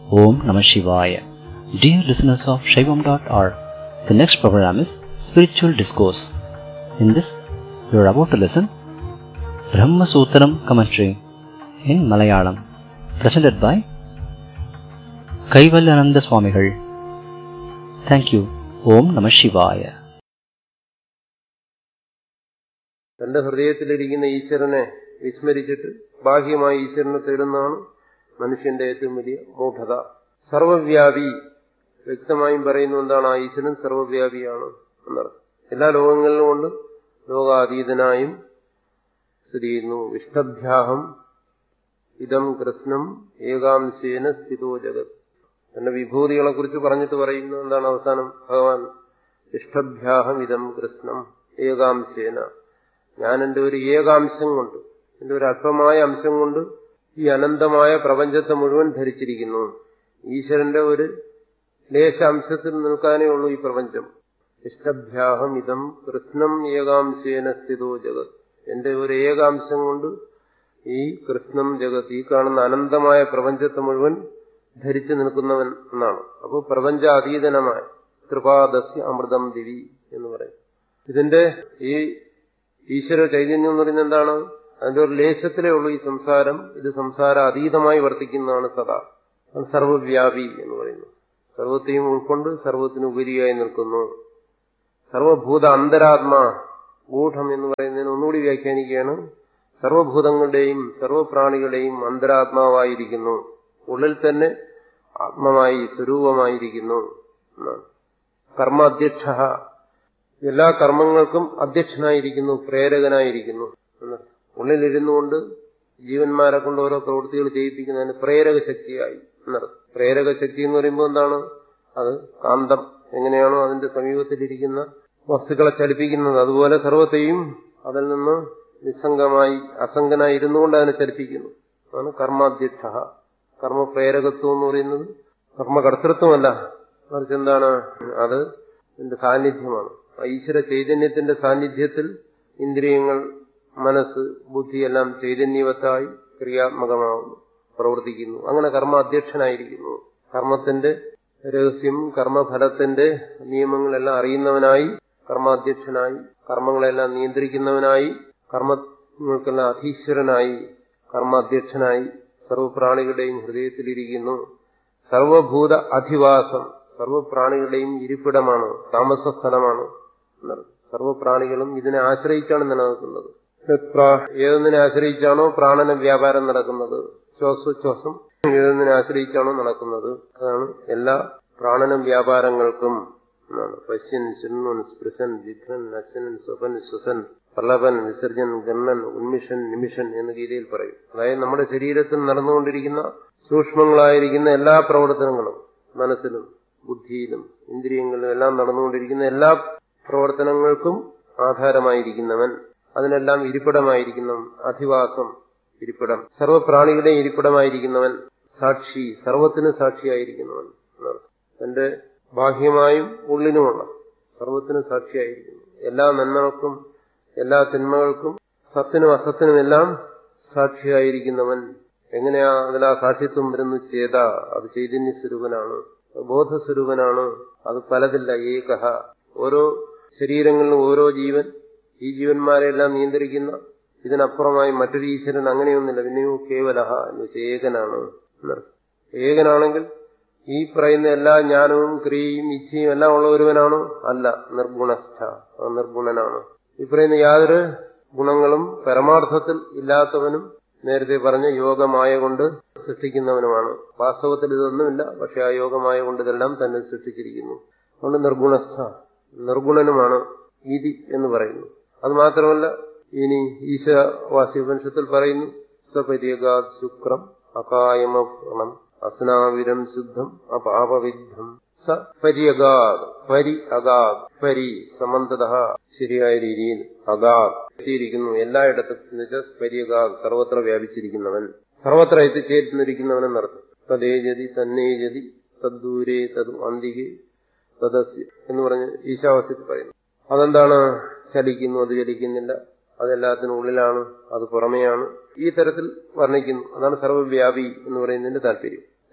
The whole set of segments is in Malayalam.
Om Namah Shivaya. Dear listeners of Shaivam.org, the next program is Spiritual Discourse. In this, you are about to listen Brahma Sutram commentary in Malayalam, presented by Kaivalyananda Swamigal. Thank you. Om Namah Shivaya. തന്റെ ഹൃദയത്തിലിരിക്കുന്ന ഈശ്വരനെ വിസ്മരിച്ചിട്ട് ബാഹ്യമായി ഈശ്വരനെ തേടുന്നതാണ് മനുഷ്യന്റെ ഏറ്റവും വലിയ മൂഢത സർവവ്യാപി വ്യക്തമായും പറയുന്ന എന്താണ് ആ ഈശ്വരൻ സർവവ്യാപിയാണ് എന്നർത്ഥം എല്ലാ ലോകങ്ങളിലും കൊണ്ട് ലോകാതീതനായും സ്ഥിതി ചെയ്യുന്നു വിഷ്ടഭ്യാഹം ഇതം കൃഷ്ണം ഏകാംശേന സ്ഥിതോ ജഗത് തന്റെ വിഭൂതികളെ കുറിച്ച് പറഞ്ഞിട്ട് പറയുന്നു എന്താണ് അവസാനം ഭഗവാൻ ഇഷ്ടഭ്യാഹം ഇതം കൃഷ്ണം ഏകാംശേന ഞാൻ എന്റെ ഒരു ഏകാംശം കൊണ്ട് എന്റെ ഒരു അല്പമായ അംശം കൊണ്ട് ഈ അനന്തമായ പ്രപഞ്ചത്തെ മുഴുവൻ ധരിച്ചിരിക്കുന്നു ഈശ്വരന്റെ ഒരു ലേശാംശത്തിൽ നിൽക്കാനേ ഉള്ളൂ ഈ പ്രപഞ്ചം ഇഷ്ടഭ്യാഹം ഇതം കൃഷ്ണം ഏകാംശേന സ്ഥിതോ ജഗത് എന്റെ ഒരു ഏകാംശം കൊണ്ട് ഈ കൃഷ്ണം ജഗത് ഈ കാണുന്ന അനന്തമായ പ്രപഞ്ചത്തെ മുഴുവൻ ധരിച്ചു നിൽക്കുന്നവൻ എന്നാണ് അപ്പോൾ പ്രപഞ്ചാതീതനമായ കൃപാദസ്യ അമൃതം ദിവി എന്ന് പറയും ഇതിന്റെ ഈ ഈശ്വര ചൈതന്യം എന്ന് പറയുന്നത് എന്താണ് അതിന്റെ ഒരു ലേശത്തിലേ ഉള്ളൂ ഈ സംസാരം ഇത് സംസാര അതീതമായി വർത്തിക്കുന്നതാണ് സദാ അത് സർവവ്യാപി എന്ന് പറയുന്നു സർവത്തെയും ഉൾക്കൊണ്ട് സർവത്തിനുപരിയായി നിൽക്കുന്നു സർവഭൂത അന്തരാത്മാ ഗൂഢം എന്ന് പറയുന്നതിന് ഒന്നുകൂടി വ്യാഖ്യാനിക്കുകയാണ് സർവഭൂതങ്ങളുടെയും സർവപ്രാണികളുടെയും അന്തരാത്മാവായിരിക്കുന്നു ഉള്ളിൽ തന്നെ ആത്മമായി സ്വരൂപമായിരിക്കുന്നു കർമാധ്യക്ഷ എല്ലാ കർമ്മങ്ങൾക്കും അധ്യക്ഷനായിരിക്കുന്നു പ്രേരകനായിരിക്കുന്നു എന്നർത്ഥം ഉള്ളിലിരുന്നു കൊണ്ട് ജീവന്മാരെ കൊണ്ട് ഓരോ പ്രവൃത്തികൾ ചെയ്യിപ്പിക്കുന്നതിന് പ്രേരക ശക്തിയായി എന്നർത്ഥം പ്രേരക ശക്തി എന്ന് പറയുമ്പോൾ എന്താണ് അത് കാന്തം എങ്ങനെയാണോ അതിന്റെ സമീപത്തിലിരിക്കുന്ന വസ്തുക്കളെ ചലിപ്പിക്കുന്നത് അതുപോലെ സർവത്തെയും അതിൽ നിന്ന് നിസ്സംഗമായി അസംഗനായി ഇരുന്നു കൊണ്ട് അതിനെ ചലിപ്പിക്കുന്നു അതാണ് കർമാധ്യക്ഷ കർമ്മപ്രേരകത്വം എന്ന് പറയുന്നത് കർമ്മകർത്തൃത്വമല്ല മറിച്ച് എന്താണ് അത് ഇതിന്റെ സാന്നിധ്യമാണ് ഈശ്വര ചൈതന്യത്തിന്റെ സാന്നിധ്യത്തിൽ ഇന്ദ്രിയങ്ങൾ മനസ്സ് ബുദ്ധിയെല്ലാം ചൈതന്യവത്തായി ക്രിയാത്മകമാവുന്നു പ്രവർത്തിക്കുന്നു അങ്ങനെ കർമാധ്യക്ഷനായിരിക്കുന്നു കർമ്മത്തിന്റെ രഹസ്യം കർമ്മഫലത്തിന്റെ നിയമങ്ങളെല്ലാം അറിയുന്നവനായി കർമാധ്യക്ഷനായി കർമ്മങ്ങളെല്ലാം നിയന്ത്രിക്കുന്നവനായി കർമ്മങ്ങൾക്കെല്ലാം അധീശ്വരനായി കർമാധ്യക്ഷനായി സർവപ്രാണികളുടെയും ഹൃദയത്തിലിരിക്കുന്നു സർവഭൂത അധിവാസം സർവപ്രാണികളുടെയും ഇരിപ്പിടമാണ് താമസ സ്ഥലമാണ് സർവപ്രാണികളും ഇതിനെ ആശ്രയിച്ചാണ് നിലനിൽക്കുന്നത് ഏതൊന്നിനെ ആശ്രയിച്ചാണോ പ്രാണന വ്യാപാരം നടക്കുന്നത് ശ്വാസോച്ഛ്വാസം ഏതൊന്നിനെ ആശ്രയിച്ചാണോ നടക്കുന്നത് അതാണ് എല്ലാ പ്രാണന വ്യാപാരങ്ങൾക്കും പശ്യൻ ശൃണ്വൻ സ്പൃശൻ ജിഘ്നൻ അശ്വനൻ സ്വപൻ ശ്വസൻ പ്രളപൻ വിസർജൻ ഗണ്ണൻ ഉന്മിഷൻ നിമിഷൻ എന്ന് ഗീതയിൽ പറയും അതായത് നമ്മുടെ ശരീരത്തിൽ നടന്നുകൊണ്ടിരിക്കുന്ന സൂക്ഷ്മങ്ങളായിരിക്കുന്ന എല്ലാ പ്രവർത്തനങ്ങളും മനസ്സിലും ബുദ്ധിയിലും ഇന്ദ്രിയങ്ങളിലും എല്ലാം നടന്നുകൊണ്ടിരിക്കുന്ന എല്ലാ പ്രവർത്തനങ്ങൾക്കും ആധാരമായിരിക്കുന്നവൻ അതിനെല്ലാം ഇരിപ്പിടമായിരിക്കുന്നവൻ അധിവാസം ഇരിപ്പിടം സർവപ്രാണികളുടെ ഇരിപ്പിടമായിരിക്കുന്നവൻ സാക്ഷി സർവത്തിന് സാക്ഷിയായിരിക്കുന്നവൻ തന്റെ ബാഹ്യമായും ഉള്ളിനുമുള്ള സർവത്തിന് സാക്ഷിയായിരിക്കുന്നു എല്ലാ നന്മകൾക്കും എല്ലാ തിന്മകൾക്കും സത്തിനും അസത്തിനും എല്ലാം സാക്ഷിയായിരിക്കുന്നവൻ എങ്ങനെയാ അതിൽ ആ സാക്ഷിത്വം വരുന്നു ചേത അത് ചൈതന്യ സ്വരൂപനാണ് ബോധസ്വരൂപനാണ് അത് പലതില്ല ഏകഹ ഓരോ ശരീരങ്ങളിലും ഓരോ ജീവൻ ഈ ജീവന്മാരെല്ലാം നിയന്ത്രിക്കുന്ന ഇതിനപ്പുറമായി മറ്റൊരു ഈശ്വരൻ അങ്ങനെയൊന്നുമില്ല പിന്നെയോ കേവലഹ എന്ന് വെച്ചാൽ ഏകനാണ് ഏകനാണെങ്കിൽ ഈ പറയുന്ന എല്ലാ ജ്ഞാനവും ക്രിയയും ഇച്ഛയും എല്ലാം ഉള്ള ഒരുവനാണോ അല്ല നിർഗുണസ്ഥ നിർഗുണനാണ് ഈ പറയുന്ന യാതൊരു ഗുണങ്ങളും പരമാർത്ഥത്തിൽ ഇല്ലാത്തവനും നേരത്തെ പറഞ്ഞ യോഗമായ കൊണ്ട് സൃഷ്ടിക്കുന്നവനുമാണ് വാസ്തവത്തിൽ ഇതൊന്നുമില്ല പക്ഷെ ആ യോഗമായ കൊണ്ട് ഇതെല്ലാം തന്നെ സൃഷ്ടിച്ചിരിക്കുന്നു അതുകൊണ്ട് നിർഗുണസ്ഥ നിർഗുണനുമാണ് ഇതി എന്ന് പറയുന്നു അത് മാത്രമല്ല ഇനി ഈശവാസി ഉപനിഷത്തിൽ പറയുന്നു സപര്യഗാത് ശുക്രം അകായമണം അസ്നാവിരം ശുദ്ധം അപാപവിദ്ധം സ പര്യഗാത് പരി അഗാത് പരി സമന്തത ശരിയായ രീതിയിൽ അഗാത് എത്തിയിരിക്കുന്നു എല്ലായിടത്തും എന്നുവെച്ചാൽ പര്യഗാത് സർവത്ര വ്യാപിച്ചിരിക്കുന്നവൻ സർവത്ര എത്തിച്ചേരുന്നിരിക്കുന്നവൻ എന്നർത്ഥം തദ്ദേജതി തന്നേജതി തദ്ദൂരേ തത് അന്തികെ തദസ്യ എന്ന് പറഞ്ഞ് ഈശാവാസ്യത്തിൽ പറയുന്നു അതെന്താണ് ചലിക്കുന്നു അത് ചലിക്കുന്നില്ല അതെല്ലാത്തിനും ഉള്ളിലാണ് അത് പുറമെയാണ് ഈ തരത്തിൽ വർണ്ണിക്കുന്നു അതാണ് സർവവ്യാപി എന്ന് പറയുന്നതിന്റെ താല്പര്യം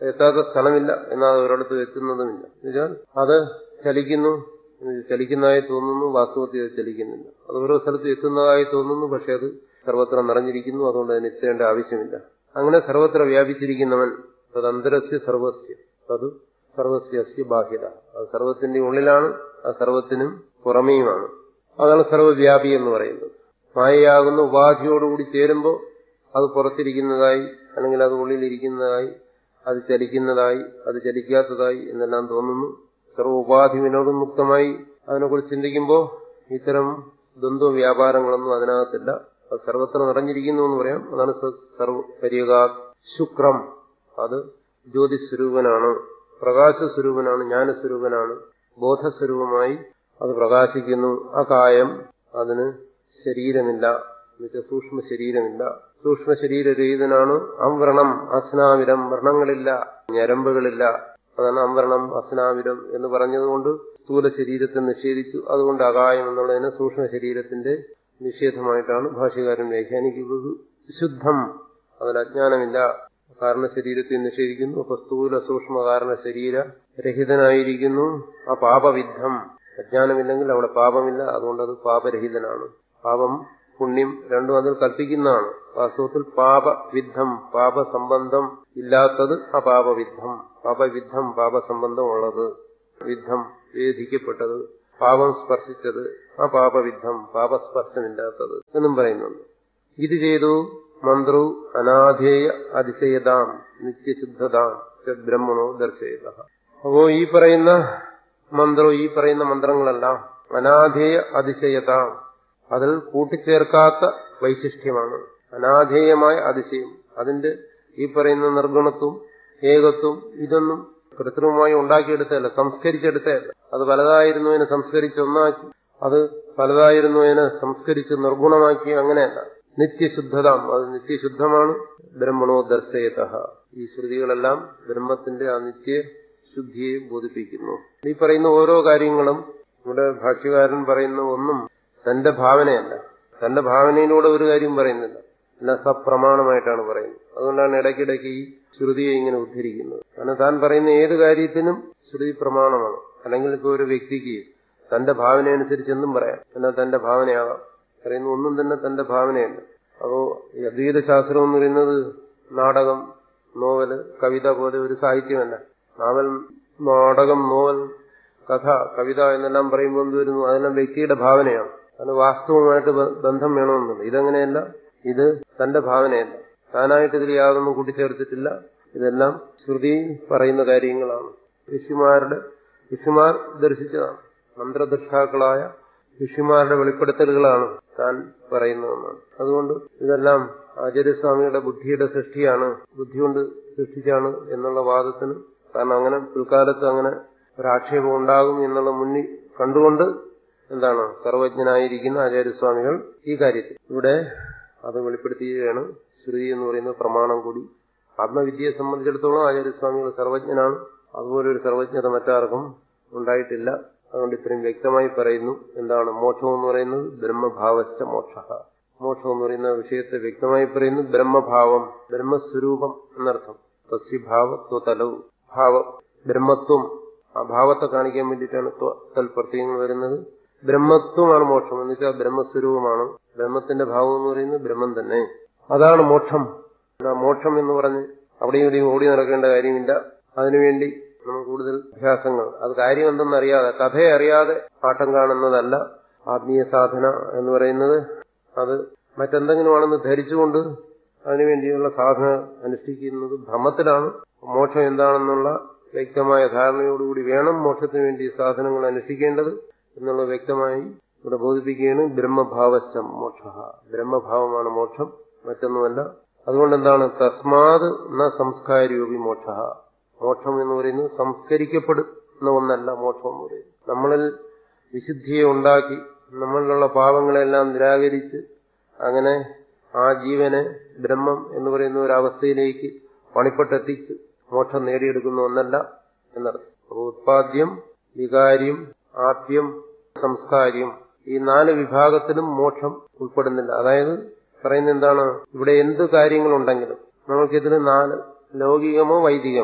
എത്താത്ത സ്ഥലമില്ല എന്നാൽ ഒരിടത്ത് എത്തുന്നതുമില്ല എന്നുവെച്ചാൽ അത് ചലിക്കുന്നു ചലിക്കുന്നതായി തോന്നുന്നു വാസ്തവത്തിൽ അത് ചലിക്കുന്നില്ല അത് ഓരോ സ്ഥലത്ത് എത്തുന്നതായി തോന്നുന്നു പക്ഷെ അത് സർവത്ര നിറഞ്ഞിരിക്കുന്നു അതുകൊണ്ട് അതിന് എത്തേണ്ട ആവശ്യമില്ല അങ്ങനെ സർവത്ര വ്യാപിച്ചിരിക്കുന്നവൻ അത് അന്തരസ്യ സർവസ്യ അത് സർവസ്യ ബാഹ്യത അത് സർവത്തിന്റെ ഉള്ളിലാണ് അത് സർവത്തിനും പുറമേയുമാണ് അതാണ് സർവവ്യാപി എന്ന് പറയുന്നത് മായയാകുന്ന ഉപാധിയോടുകൂടി ചേരുമ്പോൾ അത് പുറത്തിരിക്കുന്നതായി അല്ലെങ്കിൽ അത് ഉള്ളിലിരിക്കുന്നതായി അത് ചലിക്കുന്നതായി അത് ചലിക്കാത്തതായി എന്നെല്ലാം തോന്നുന്നു സർവ ഉപാധി വിനോദമുക്തമായി അതിനെക്കുറിച്ച് ചിന്തിക്കുമ്പോൾ ഇത്തരം ദ്വന്ദ്വ വ്യാപാരങ്ങളൊന്നും അതിനകത്തില്ല അത് സർവത്ര നിറഞ്ഞിരിക്കുന്നു എന്ന് പറയാം അതാണ് സർവ പരിയകാ ശുക്രം അത് ജ്യോതിസ്വരൂപനാണ് പ്രകാശസ്വരൂപനാണ് ജ്ഞാനസ്വരൂപനാണ് ബോധസ്വരൂപമായി അത് പ്രകാശിക്കുന്നു ആ കായം അതിന് ശരീരമില്ല എന്നുവെച്ചാൽ സൂക്ഷ്മ ശരീരമില്ല സൂക്ഷ്മ ശരീരരഹിതനാണ് അംവ്രണം അസ്നാവിരം വ്രണങ്ങളില്ല ഞരമ്പുകളില്ല അതാണ് അംവരണം അസ്നാവിരം എന്ന് പറഞ്ഞതുകൊണ്ട് സ്ഥൂല ശരീരത്തെ നിഷേധിച്ചു അതുകൊണ്ട് അകായം എന്നുള്ളതിന് സൂക്ഷ്മ ശരീരത്തിന്റെ നിഷേധമായിട്ടാണ് ഭാഷ്യകാരൻ വ്യാഖ്യാനിക്കുന്നത് ശുദ്ധം അതിൽ അജ്ഞാനമില്ല കാരണ ശരീരത്തെ നിഷേധിക്കുന്നു അപ്പൊ സ്ഥൂല സൂക്ഷ്മ കാരണ ശരീര രഹിതനായിരിക്കുന്നു ആ പാപവിദ്ധം അജ്ഞാനമില്ലെങ്കിൽ അവിടെ പാപമില്ല അതുകൊണ്ട് അത് പാപരഹിതനാണ് പാപം പുണ്യം രണ്ടും അതിൽ കൽപ്പിക്കുന്നതാണ് വാസ്തവത്തിൽ പാപവിദ്ധം പാപസംബന്ധം ഇല്ലാത്തത് അപാപവിദ്ധം പാപവിദ്ധം പാപസംബന്ധം ഉള്ളത് വിദ്ധം വേദിക്കപ്പെട്ടത് പാപം സ്പർശിച്ചത് അപാപവിദ്ധം പാപസ്പർശമില്ലാത്തത് എന്നും പറയുന്നുണ്ട് ഇത് ചെയ്തു മന്ത്രു അനാധേയ അതിശയതാം നിത്യശുദ്ധതാം ബ്രഹ്മണോ ദർശയത അപ്പോ ഈ പറയുന്ന മന്ത്രോ ഈ പറയുന്ന മന്ത്രങ്ങളെല്ലാം അനാധേയ അതിശയതാം അതിൽ കൂട്ടിച്ചേർക്കാത്ത വൈശിഷ്ട്യമാണ് അനാധേയമായ അതിശയം അതിന്റെ ഈ പറയുന്ന നിർഗുണത്വം ഏകത്വം ഇതൊന്നും കൃത്രിമമായി ഉണ്ടാക്കിയെടുത്തതല്ല സംസ്കരിച്ചെടുത്തതല്ല അത് പലതായിരുന്നതിനെ സംസ്കരിച്ച് ഒന്നാക്കി അത് പലതായിരുന്നതിനെ സംസ്കരിച്ച് നിർഗുണമാക്കി അങ്ങനെയല്ല നിത്യശുദ്ധത അത് നിത്യശുദ്ധമാണ് ബ്രഹ്മണോ ദർശയത ഈ ശ്രുതികളെല്ലാം ബ്രഹ്മത്തിന്റെ ആ നിത്യശുദ്ധിയെ ബോധിപ്പിക്കുന്നു ഈ പറയുന്ന ഓരോ കാര്യങ്ങളും ഇവിടെ ഭാഷ്യകാരൻ പറയുന്ന ഒന്നും തന്റെ ഭാവനയല്ല തന്റെ ഭാവനയിലൂടെ ഒരു കാര്യം പറയുന്നില്ല എല്ലാം സപ്രമാണമായിട്ടാണ് പറയുന്നത് അതുകൊണ്ടാണ് ഇടയ്ക്കിടയ്ക്ക് ഈ ശ്രുതിയെ ഇങ്ങനെ ഉദ്ധരിക്കുന്നത് കാരണം താൻ പറയുന്ന ഏത് കാര്യത്തിനും ശ്രുതി പ്രമാണമാണ് അല്ലെങ്കിൽ ഇപ്പോൾ ഒരു വ്യക്തിക്ക് തന്റെ ഭാവനയനുസരിച്ച് എന്തും പറയാം എന്നാൽ തന്റെ ഭാവനയാകാം പറയുന്ന ഒന്നും തന്നെ തന്റെ ഭാവനയല്ല അപ്പോ ഈ അദ്വൈത ശാസ്ത്രം എന്ന് പറയുന്നത് നാടകം നോവല് കവിത പോലെ ഒരു സാഹിത്യമല്ല നാവൽ നാടകം നോവൽ കഥ കവിത എന്നെല്ലാം പറയുമ്പോൾ എന്ത് വരുന്നു അതെല്ലാം വ്യക്തിയുടെ ഭാവനയാണ് അതിന് വാസ്തവമായിട്ട് ബന്ധം വേണമെന്നുണ്ട് ഇതങ്ങനെയല്ല ഇത് തന്റെ ഭാവനയല്ല താനായിട്ട് ഇതിൽ യാതൊന്നും കൂട്ടിച്ചേർത്തിട്ടില്ല ഇതെല്ലാം ശ്രുതി പറയുന്ന കാര്യങ്ങളാണ് ഋഷിമാരുടെ ഋഷിമാർ ദർശിച്ചതാണ് മന്ത്രദൃഷ്ടാക്കളായ ഋഷിമാരുടെ വെളിപ്പെടുത്തലുകളാണ് താൻ പറയുന്നതെന്നാണ് അതുകൊണ്ട് ഇതെല്ലാം ആചാര്യസ്വാമിയുടെ ബുദ്ധിയുടെ സൃഷ്ടിയാണ് ബുദ്ധി കൊണ്ട് സൃഷ്ടിച്ചാണ് എന്നുള്ള വാദത്തിന് കാരണം അങ്ങനെ പിൽക്കാലത്ത് അങ്ങനെ ഒരാക്ഷേപം ഉണ്ടാകും എന്നുള്ള മുന്നിൽ കണ്ടുകൊണ്ട് എന്താണ് സർവജ്ഞനായിരിക്കുന്ന ആചാര്യസ്വാമികൾ ഈ കാര്യത്തിൽ ഇവിടെ അത് വെളിപ്പെടുത്തുകയാണ് ശ്രുതി എന്ന് പറയുന്ന പ്രമാണം കൂടി ആത്മവിദ്യയെ സംബന്ധിച്ചിടത്തോളം ആചാര്യസ്വാമികൾ സർവജ്ഞനാണ് അതുപോലെ ഒരു സർവജ്ഞത മറ്റാർക്കും ഉണ്ടായിട്ടില്ല അതുകൊണ്ട് ഇത്രയും വ്യക്തമായി പറയുന്നു എന്താണ് മോക്ഷം എന്ന് പറയുന്നത് ബ്രഹ്മഭാവശ്ച മോക്ഷ മോക്ഷം എന്ന് പറയുന്ന വിഷയത്തെ വ്യക്തമായി പറയുന്നു ബ്രഹ്മഭാവം ബ്രഹ്മസ്വരൂപം എന്നർത്ഥം തസ്യഭാവത്വതലവും ഭാവം ബ്രഹ്മത്വം ആ ഭാവത്തെ കാണിക്കാൻ വേണ്ടിയിട്ടാണ് തൽപ്രത്യയങ്ങൾ വരുന്നത് ബ്രഹ്മത്വമാണ് മോക്ഷം എന്ന് വെച്ചാൽ ബ്രഹ്മസ്വരൂപമാണ് ബ്രഹ്മത്തിന്റെ ഭാവം എന്ന് പറയുന്നത് ബ്രഹ്മം തന്നെ അതാണ് മോക്ഷം മോക്ഷം എന്ന് പറഞ്ഞ് അവിടെയും ഇവിടെയും ഓടി നടക്കേണ്ട കാര്യമില്ല അതിനുവേണ്ടി നമുക്ക് കൂടുതൽ അഭ്യാസങ്ങൾ അത് കാര്യം എന്തെന്നറിയാതെ കഥയെ അറിയാതെ ആട്ടം കാണുന്നതല്ല ആത്മീയ സാധന എന്ന് പറയുന്നത് അത് മറ്റെന്തെങ്കിലുമാണെന്ന് ധരിച്ചുകൊണ്ട് അതിനുവേണ്ടിയുള്ള സാധന അനുഷ്ഠിക്കുന്നത് ഭ്രമത്തിലാണ് മോക്ഷം എന്താണെന്നുള്ള വ്യക്തമായ ധാരണയോടുകൂടി വേണം മോക്ഷത്തിന് വേണ്ടി സാധനങ്ങൾ അനുഷ്ഠിക്കേണ്ടത് എന്നുള്ളത് വ്യക്തമായി ഇവിടെ ബോധിപ്പിക്കുകയാണ് ബ്രഹ്മഭാവശ്ച മോക്ഷ ബ്രഹ്മഭാവമാണ് മോക്ഷം മറ്റൊന്നുമല്ല അതുകൊണ്ട് എന്താണ് തസ്മാത് ന സംസ്കാരൂപി മോക്ഷ മോക്ഷം എന്ന് പറയുന്നത് സംസ്കരിക്കപ്പെടുന്ന ഒന്നല്ല മോക്ഷം എന്ന് പറയുന്നത് നമ്മളിൽ വിശുദ്ധിയെ ഉണ്ടാക്കി നമ്മളിലുള്ള പാവങ്ങളെല്ലാം നിരാകരിച്ച് അങ്ങനെ ആ ജീവനെ ബ്രഹ്മം എന്ന് പറയുന്ന ഒരു അവസ്ഥയിലേക്ക് പണിപ്പെട്ടെത്തിച്ച് മോക്ഷം നേടിയെടുക്കുന്ന ഒന്നല്ല എന്നർത്ഥം അപ്പോൾ ഉത്പാദ്യം വികാര്യം ആദ്യം സംസ്കാര്യം ഈ നാല് വിഭാഗത്തിലും മോക്ഷം ഉൾപ്പെടുന്നില്ല അതായത് പറയുന്ന എന്താണ് ഇവിടെ എന്ത് കാര്യങ്ങളുണ്ടെങ്കിലും നമുക്കിതിന് നാല് ലൗകികമോ വൈദികമോ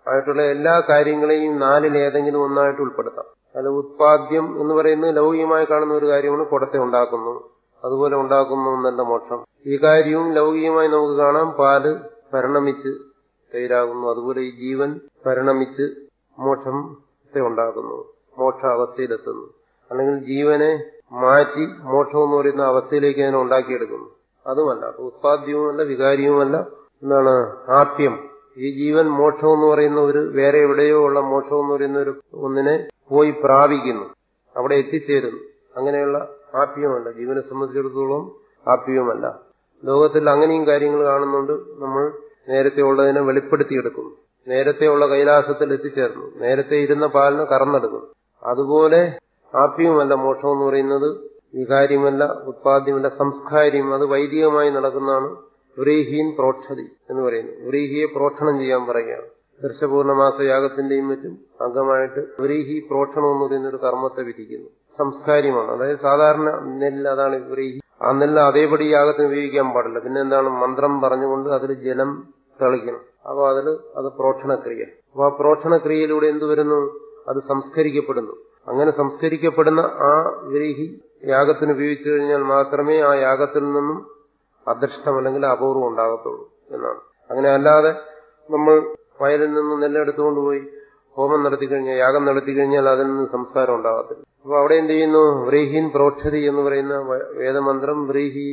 ആയിട്ടുള്ള എല്ലാ കാര്യങ്ങളെയും നാലിൽ ഏതെങ്കിലും ഒന്നായിട്ട് ഉൾപ്പെടുത്താം അത് ഉത്പാദ്യം എന്ന് പറയുന്നത് ലൗകികമായി കാണുന്ന ഒരു കാര്യമാണ് കുടത്തെ ഉണ്ടാക്കുന്നു അതുപോലെ ഉണ്ടാക്കുന്നു എന്നല്ല മോക്ഷം ഈ കാര്യവും ലൗകികമായി നമുക്ക് കാണാം പാല് പരിണമിച്ച് തൈരാകുന്നു അതുപോലെ ഈ ജീവൻ പരിണമിച്ച് മോക്ഷത്തെ ഉണ്ടാക്കുന്നു മോക്ഷ അവസ്ഥയിലെത്തുന്നു അല്ലെങ്കിൽ ജീവനെ മാറ്റി മോക്ഷം എന്ന് പറയുന്ന അവസ്ഥയിലേക്ക് അതിനെ ഉണ്ടാക്കിയെടുക്കുന്നു അതുമല്ല ഉത്പാദ്യവുമല്ല വികാരിയുമല്ല എന്താണ് ആപ്യം ഈ ജീവൻ മോക്ഷം എന്ന് പറയുന്ന ഒരു വേറെ എവിടെയോ ഉള്ള മോക്ഷം എന്ന് പറയുന്ന ഒരു ഒന്നിനെ പോയി പ്രാപിക്കുന്നു അവിടെ എത്തിച്ചേരുന്നു അങ്ങനെയുള്ള ആപ്യമല്ല ജീവനെ സംബന്ധിച്ചിടത്തോളം ആപ്യവുമല്ല ലോകത്തിൽ അങ്ങനെയും കാര്യങ്ങൾ കാണുന്നുണ്ട് നമ്മൾ നേരത്തെ ഉള്ളതിനെ വെളിപ്പെടുത്തിയെടുക്കുന്നു നേരത്തെയുള്ള കൈലാസത്തിൽ എത്തിച്ചേർന്നു നേരത്തെ ഇരുന്ന പാലിന് കറന്നെടുക്കുന്നു അതുപോലെ ആപ്യവുമല്ല മോക്ഷം എന്ന് പറയുന്നത് വികാര്യമല്ല ഉത്പാദ്യമല്ല സംസ്കാര്യം അത് വൈദികമായി നടക്കുന്നതാണ് വ്രീഹീൻ പ്രോക്ഷതി എന്ന് പറയുന്നു വ്രീഹിയെ പ്രോക്ഷണം ചെയ്യാൻ പറയുകയാണ് ദർശപൂർണമാസ യാഗത്തിന്റെയും മറ്റും അംഗമായിട്ട് വ്രീഹി പ്രോക്ഷണം എന്ന് പറയുന്ന ഒരു കർമ്മത്തെ വിധിക്കുന്നു സംസ്കാര്യമാണ് അതായത് സാധാരണ നെല്ല് അതാണ് വ്രീഹി ആ നെല്ല് അതേപടി യാഗത്തിന് ഉപയോഗിക്കാൻ പാടില്ല പിന്നെ എന്താണ് മന്ത്രം പറഞ്ഞുകൊണ്ട് അതിൽ ജലം തളിക്കണം അപ്പൊ അതിൽ അത് പ്രോക്ഷണക്രിയ അപ്പൊ ആ പ്രോക്ഷണക്രിയയിലൂടെ എന്ത് വരുന്നു അത് സംസ്കരിക്കപ്പെടുന്നു അങ്ങനെ സംസ്കരിക്കപ്പെടുന്ന ആ വ്രീഹി യാഗത്തിന് ഉപയോഗിച്ചു കഴിഞ്ഞാൽ മാത്രമേ ആ യാഗത്തിൽ നിന്നും അദൃഷ്ടം അല്ലെങ്കിൽ അപൂർവം ഉണ്ടാകത്തുള്ളൂ എന്നാണ് അങ്ങനെ അല്ലാതെ നമ്മൾ വയലിൽ നിന്ന് നെല്ലെടുത്തുകൊണ്ട് പോയി ഹോമം നടത്തി കഴിഞ്ഞാൽ യാഗം നടത്തി കഴിഞ്ഞാൽ അതിൽ നിന്ന് സംസ്കാരം ഉണ്ടാകത്തില്ല അപ്പൊ അവിടെ എന്ത് ചെയ്യുന്നു വ്രീഹീൻ പ്രോക്ഷതി എന്ന് പറയുന്ന വേദമന്ത്രം വ്രീഹി